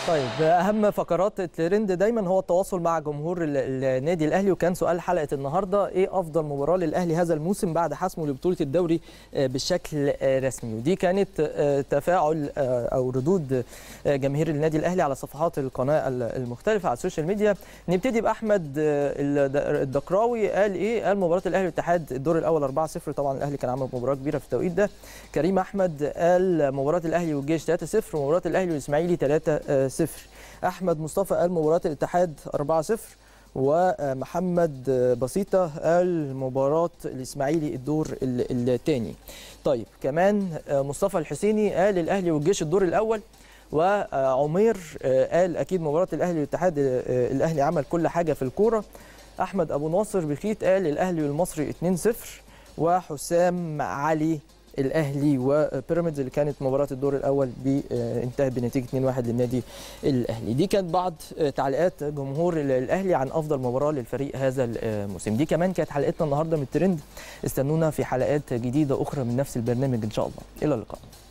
طيب اهم فقرات الترند دايما هو التواصل مع جمهور ال- النادي الاهلي وكان سؤال حلقه النهارده ايه افضل مباراه للاهلي هذا الموسم بعد حسمه لبطوله الدوري آه، بشكل آه، رسمي ودي كانت آه، تفاعل آه، او ردود آه، جماهير النادي الاهلي على صفحات القناه ال- المختلفه على السوشيال ميديا نبتدي باحمد آه، الد- الدقراوي قال ايه قال مباراه الاهلي والاتحاد الدور الاول 4-0 طبعا الاهلي كان عامل مباراه كبيره في التوقيت ده كريم احمد قال مباراه الاهلي والجيش 3-0 ومباراه الاهلي والاسماعيلي 3-0 احمد مصطفى قال مباراه الاتحاد 4-0 ومحمد بسيطه قال مباراه الاسماعيلي الدور الثاني طيب كمان مصطفى الحسيني قال الاهلي والجيش الدور الاول وعمير قال اكيد مباراه الاهلي والاتحاد الاهلي عمل كل حاجه في الكوره احمد ابو ناصر بخيت قال الاهلي والمصري 2-0 وحسام علي الاهلي وبيراميدز اللي كانت مباراه الدور الاول بي- آه، انتهت بنتيجه 2-1 للنادي الاهلي دي كانت بعض آه، تعليقات جمهور ال- الاهلي عن افضل مباراه للفريق هذا الموسم دي كمان كانت حلقتنا النهارده من الترند استنونا في حلقات جديده اخرى من نفس البرنامج ان شاء الله الى اللقاء